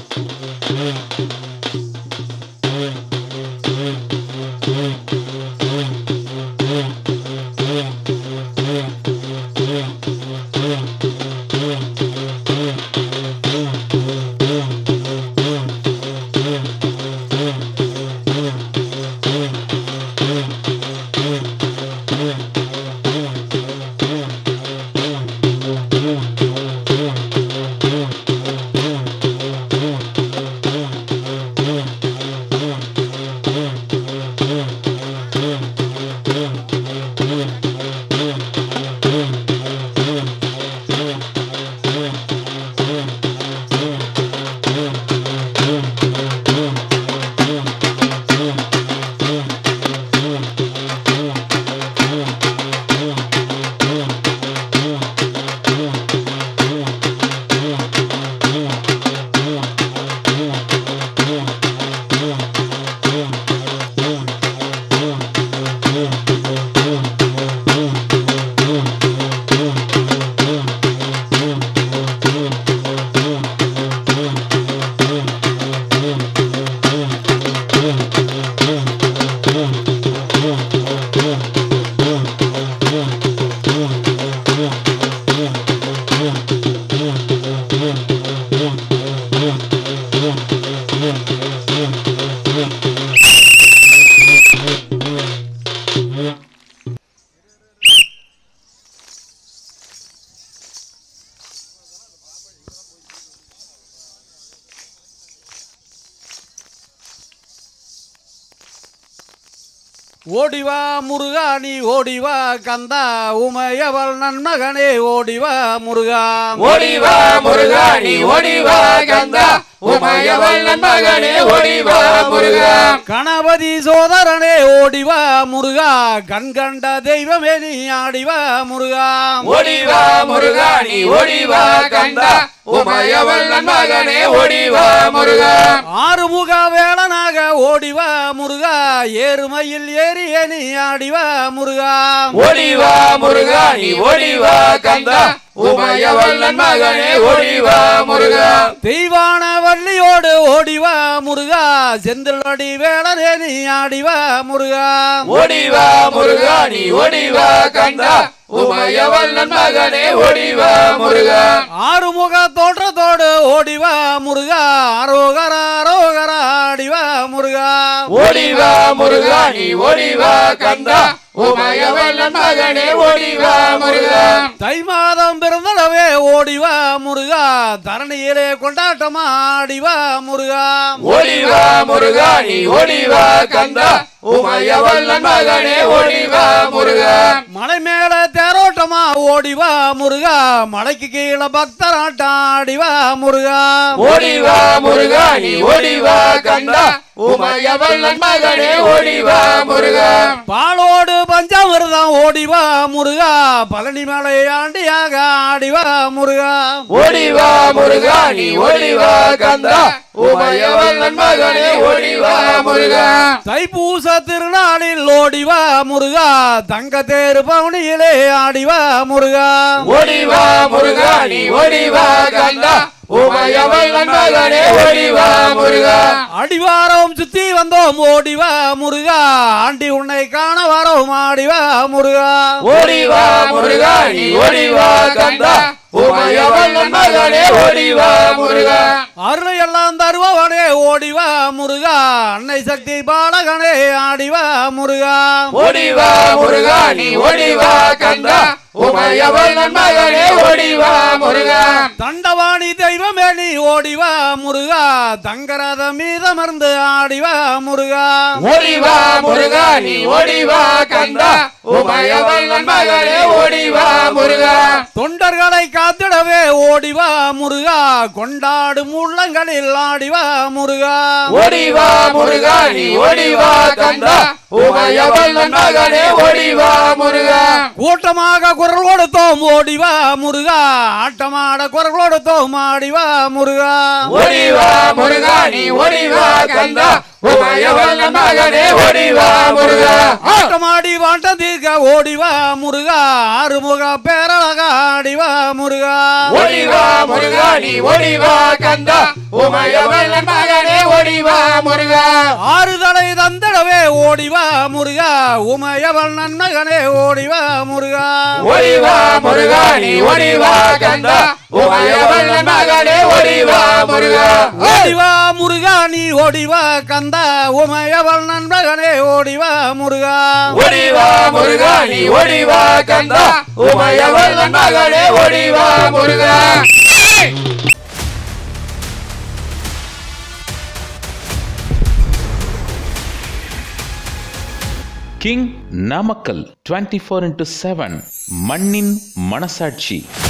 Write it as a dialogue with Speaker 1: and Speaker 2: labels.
Speaker 1: ஓடிவா முருகா நீ ஓடிவா கந்தா உமையவள் நன்மகனே ஓடிவா முருகா
Speaker 2: ஓடிவா முருகா நீ ஓடிவா கந்தா உமையவள் நண்பகனே ஓடிவா முருகா
Speaker 1: கணபதி சோதரனே ஓடிவா முருகா கண் கண்ட தெய்வமே நீ ஆடிவா முருகா
Speaker 2: ஓடிவா முருகா நீ ஓடிவா கந்தா உமையவள் நண்பகனே ஓடிவா முருகா
Speaker 1: ஆறுமுக வேளனாக ஓடிவா முருகா ஏறுமையில் ஏறிய நீ ஆடிவா முருகா
Speaker 2: ஓடிவா முருகா நீ ஓடிவா கந்தா உமையவள் நண்பகனே ஓடிவா முருகா
Speaker 1: தெய்வான வள்ளியோடு ஓடிவா முருகா செந்திலடி வேளனே நீ ஆடிவா முருகா
Speaker 2: ஓடிவா முருகா நீ ஓடிவா கந்தா உமையவள் நண்பகனே ஓடிவா முருகா
Speaker 1: ஆறுமுக தோற்றத்தோடு ஓடிவா முருகா அரோகர அரோகர ஆடிவா முருகா
Speaker 2: ஓடிவா முருகா நீ ஓடிவா கந்தா உமையவள் நண்பகனே ஓடிவா முருகா
Speaker 1: தை மாதம் பிறந்தளவே ஓடிவா முருகா தரணியிலே கொண்டாட்டமா ஆடிவா முருகா
Speaker 2: ஓடிவா முருகா நீ ஓடிவா கந்தா உமையவள் நண்பகனே ஓடிவா முருகா
Speaker 1: மலை மேல தேரோட்டமா ஓடிவா முருகா மலைக்கு கீழே பக்தராட்டம் ஆடிவா முருகா
Speaker 2: ஓடிவா முருகா நீ ஓடிவா கந்தா உமையவள் நண்பகனே ஓடிவா முருகா
Speaker 1: பாலோடு பஞ்சாமிர்தம் ஓடிவா முருகா பழனி மலை ஆண்டியாக ஆடிவா முருகா
Speaker 2: ஓடிவா முருகா நீ ஓடிவா கந்தா உமையவள் நண்பகனே ஓடிவா முருகா
Speaker 1: தைப்பூச திருநாளில் ஓடிவா முருகா தங்க தேரு பவனியிலே ஆடிவா முருகா
Speaker 2: ஓடிவா முருகா நீ ஓடிவா கந்தா உமையவள் நண்பகனே ஓடிவா முருகா
Speaker 1: அடிவாரம் சுத்தி வந்தோம் ஓடிவா முருகா ஆண்டி உன்னை காண வரோம் ஆடிவா முருகா
Speaker 2: ஓடிவா முருகா நீ ஓடிவா கந்தா உமையவள் நண்பகனே ஓடிவா முருகா
Speaker 1: அருளை எல்லாம் தருபவனே ஓடிவா முருகா அன்னை சக்தி பாலகனே ஆடிவா முருகா
Speaker 2: ஓடிவா முருகா நீ ஓடிவா கந்தா உமையவள் நண்பகனே ஓடிவா முருகா
Speaker 1: தண்டவாணி தெய்வமே நீ ஓடிவா முருகா தங்கரத மீதமர்ந்து ஆடிவா முருகா
Speaker 2: ஓடிவா முருகா நீ ஓடிவா கந்தா உமையவள் நண்பகனே ஓடிவா முருகா
Speaker 1: தொண்டர்களை காத்திடவே ஓடிவா முருகா கொண்டாடும் உள்ளங்களில் ஆடிவா முருகா
Speaker 2: ஓடிவா முருகா நீ ஓடிவா கந்தா உமையவள் நண்பகனே ஓடிவா முருகா
Speaker 1: கூட்டமாக குரல் கொடுத்தோம் ஓடிவா முருகா ஆட்டமாட குரல் கொடுத்தோம் ஆடிவா முருகா
Speaker 2: ஓடிவா முருகா நீ ஓடிவா கந்தா உமையவள் மகனே ஓடிவா முருகா
Speaker 1: ஆட்டமாடி வாட்டம் தீர்க்க ஓடிவா முருகா ஆறுமுக பேரழகா ஆடிவா முருகா
Speaker 2: ஓடிவா முருகா நீ ஓடிவா கந்தா உமையவள் மகனே ஓடிவா முருகா
Speaker 1: ஆறுதலை தந்தடவே ஓடிவா முருகா உமையவள் நன்மகனே ஓடிவா முருகா
Speaker 2: ஓடிவா முருகா நீ ஓடிவா கந்தா உமையவள் மகனே ஓடிவா முருகா
Speaker 1: ஓடிவா முருகா நீ ஓடிவா கந்தா உமையவள் நண்பகனே ஓடிவா முருகா
Speaker 2: ஓடிவா முருகா நீ ஓடிவா கந்தா உமையவள் மகனே ஓடிவா Muruga
Speaker 3: king Namakkal twenty four into seven மண்ணின் மனசாட்சி